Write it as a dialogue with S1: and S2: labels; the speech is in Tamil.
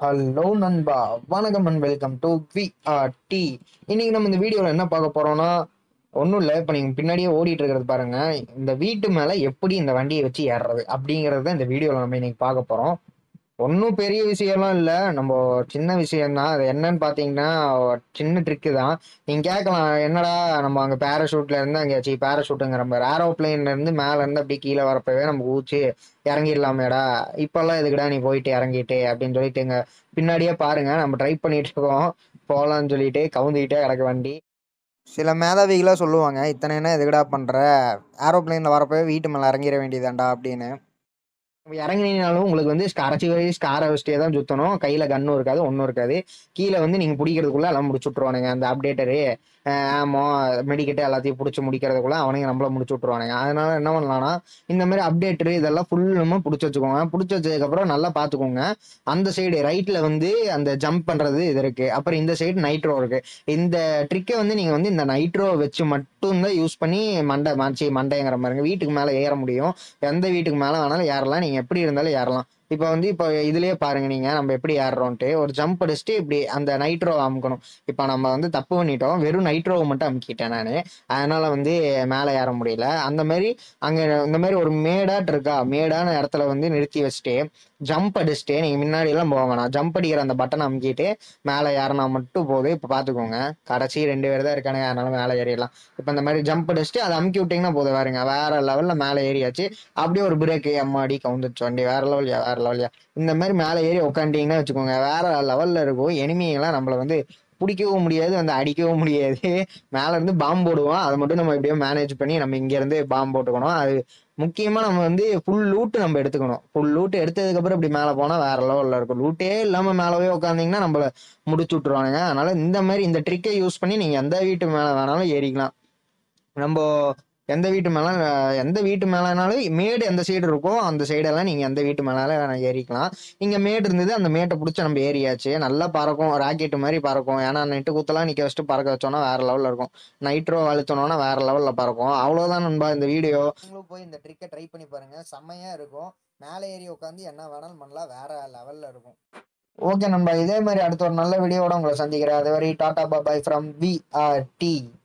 S1: ஹலோ நண்பா வணக்கம் and welcome to V R T இன்னைக்கு நம்ம இந்த வீடியோவில் என்ன பார்க்க போறோம்னா ஒன்றும் இல்லை இப்போ நீங்கள் பின்னாடியே ஓடிட்டு இருக்கிறது பாருங்க இந்த வீட்டு மேலே எப்படி இந்த வண்டியை வச்சு ஏறுறது அப்படிங்கிறது தான் இந்த வீடியோவில் நம்ம இன்னைக்கு பார்க்க போகிறோம் ஒன்றும் பெரிய விஷயம்லாம் இல்லை நம்ம சின்ன விஷயம்தான் அது என்னன்னு பார்த்தீங்கன்னா சின்ன ட்ரிக்கு தான் நீங்கள் கேட்கலாம் என்னடா நம்ம அங்கே பேராஷூட்ல இருந்து அங்கே சி பேராஷூட்டுங்கிற மாதிரி ஏரோப்ளைன்ல இருந்து மேலே இருந்து அப்படியே கீழே வரப்பவே நம்ம ஊச்சி இறங்கிடலாமேடா இப்பெல்லாம் எதுக்குடா நீ போயிட்டு இறங்கிட்டு அப்படின்னு சொல்லிட்டு இங்க பின்னாடியே பாருங்க நம்ம ட்ரை பண்ணிட்டு இருக்கோம் போகலான்னு சொல்லிட்டு கவுந்துக்கிட்டே கிடக்க வண்டி சில மேதாவிகளாக சொல்லுவாங்க இத்தனை என்ன எதுக்குடா பண்ணுற ஏரோப்ளைனில் வரப்பவே வீட்டு மேலே இறங்கிட வேண்டியதாண்டா அப்படின்னு இப்ப இறங்குனீங்கனாலும் உங்களுக்கு வந்து கரைச்சி வரை ஸ்காரை வச்சுட்டே தான் சுற்றணும் கையில் கன்னும் இருக்காது ஒன்றும் இருக்காது கீழே வந்து நீங்கள் பிடிக்கிறதுக்குள்ளே எல்லாம் முடிச்சு விட்ருவானுங்க அந்த அப்டேட்டரு ஆமோ மெடிக்கெட்டு எல்லாத்தையும் பிடிச்சி முடிக்கிறதுக்குள்ள அவனுங்க நம்மள முடிச்சு விட்ருவானுங்க அதனால என்ன பண்ணலாம்னா இந்த மாதிரி அப்டேட்டரு இதெல்லாம் ஃபுல் நம்ம பிடிச்சி வச்சுக்கோங்க பிடிச்சி வச்சதுக்கப்புறம் நல்லா பார்த்துக்கோங்க அந்த சைடு ரைட்டில் வந்து அந்த ஜம்ப் பண்ணுறது இது இருக்குது அப்புறம் இந்த சைடு நைட்ரோ இருக்குது இந்த ட்ரிக்கை வந்து நீங்கள் வந்து இந்த நைட்ரோ வச்சு மட்டும்தான் யூஸ் பண்ணி மண்டை மாச்சி மண்டைங்கிற மாதிரிங்க வீட்டுக்கு மேலே ஏற முடியும் எந்த வீட்டுக்கு மேலே வேணாலும் ஏறலாம் நீங்கள் எப்படி இருந்தாலும் ஏறலாம் இப்போ வந்து இப்போ இதுலயே பாருங்க நீங்க நம்ம எப்படி ஏறுறோன்ட்டு ஒரு ஜம்ப் அடிச்சுட்டு இப்படி அந்த நைட்ரோ அமுக்கணும் இப்போ நம்ம வந்து தப்பு பண்ணிட்டோம் வெறும் நைட்ரோவை மட்டும் அமுக்கிட்டேன் நான் அதனால வந்து மேலே ஏற முடியல அந்த மாதிரி அங்க இந்த மாதிரி ஒரு மேடாட்டு இருக்கா மேடான இடத்துல வந்து நிறுத்தி வச்சுட்டு ஜம்ப் அடிச்சுட்டு நீங்க முன்னாடி எல்லாம் போக வேணாம் ஜம்ப் அடிக்கிற அந்த பட்டனை அமுக்கிட்டு மேலே ஏறினா மட்டும் போதும் இப்போ பார்த்துக்கோங்க கடைசி ரெண்டு பேர் தான் இருக்கானுங்க அதனால மேலே ஏறிடலாம் இப்போ இந்த மாதிரி ஜம்ப் அடிச்சுட்டு அதை அமுக்கி விட்டீங்கன்னா போதும் பாருங்க வேற லெவலில் மேலே ஏறியாச்சு அப்படியே ஒரு பிரேக்கு எம்மாடி கவுந்துச்சு வண்டி வேற லெவல்யா வேற லெவல்யா இந்த மாதிரி மேலே ஏறி உட்காந்துட்டீங்கன்னா வச்சுக்கோங்க வேற லெவலில் இருக்கும் எனிமிங்கெல்லாம் நம்மளை வந்து பிடிக்கவும் முடியாது வந்து அடிக்கவும் முடியாது மேலே இருந்து பாம்பு போடுவோம் அதை மட்டும் நம்ம எப்படியோ மேனேஜ் பண்ணி நம்ம இங்கேருந்து பாம்பு போட்டுக்கணும் அது முக்கியமாக நம்ம வந்து ஃபுல் லூட்டு நம்ம எடுத்துக்கணும் ஃபுல் லூட்டு எடுத்ததுக்கப்புறம் இப்படி மேலே போனால் வேற லெவலில் இருக்கும் லூட்டே இல்லாமல் மேலவே உட்காந்திங்கன்னா நம்மள முடிச்சு விட்ருவானுங்க அதனால இந்த மாதிரி இந்த ட்ரிக்கை யூஸ் பண்ணி நீங்கள் எந்த வீட்டு மேலே வேணாலும் ஏறிக்கலாம் நம்ம எந்த வீட்டு மேலே எந்த வீட்டு மேலேனாலும் மேடு எந்த சைடு இருக்கோ அந்த சைடெல்லாம் நீங்கள் எந்த வீட்டு மேலே ஏறிக்கலாம் இங்கே மேடு இருந்தது அந்த மேட்டை பிடிச்சி நம்ம ஏறியாச்சு நல்லா பறக்கும் ராக்கெட் மாதிரி பறக்கும் ஏன்னா நெட்டு குத்தலாம் நிற்க வச்சுட்டு பறக்க வச்சோன்னா வேற லெவலில் இருக்கும் நைட்ரோ அழுத்தணும்னா வேற லெவலில் பறக்கும் அவ்வளோதான் நண்பா இந்த வீடியோ நீங்களும் போய் இந்த ட்ரிக்கை ட்ரை பண்ணி பாருங்க செம்மையாக இருக்கும் மேலே ஏறி உட்காந்து என்ன வேணாலும் பண்ணலாம் வேற லெவலில் இருக்கும் ஓகே நண்பா இதே மாதிரி அடுத்த ஒரு நல்ல வீடியோவோட உங்களை சந்திக்கிறேன் அதுவரை tata bye bye from V R D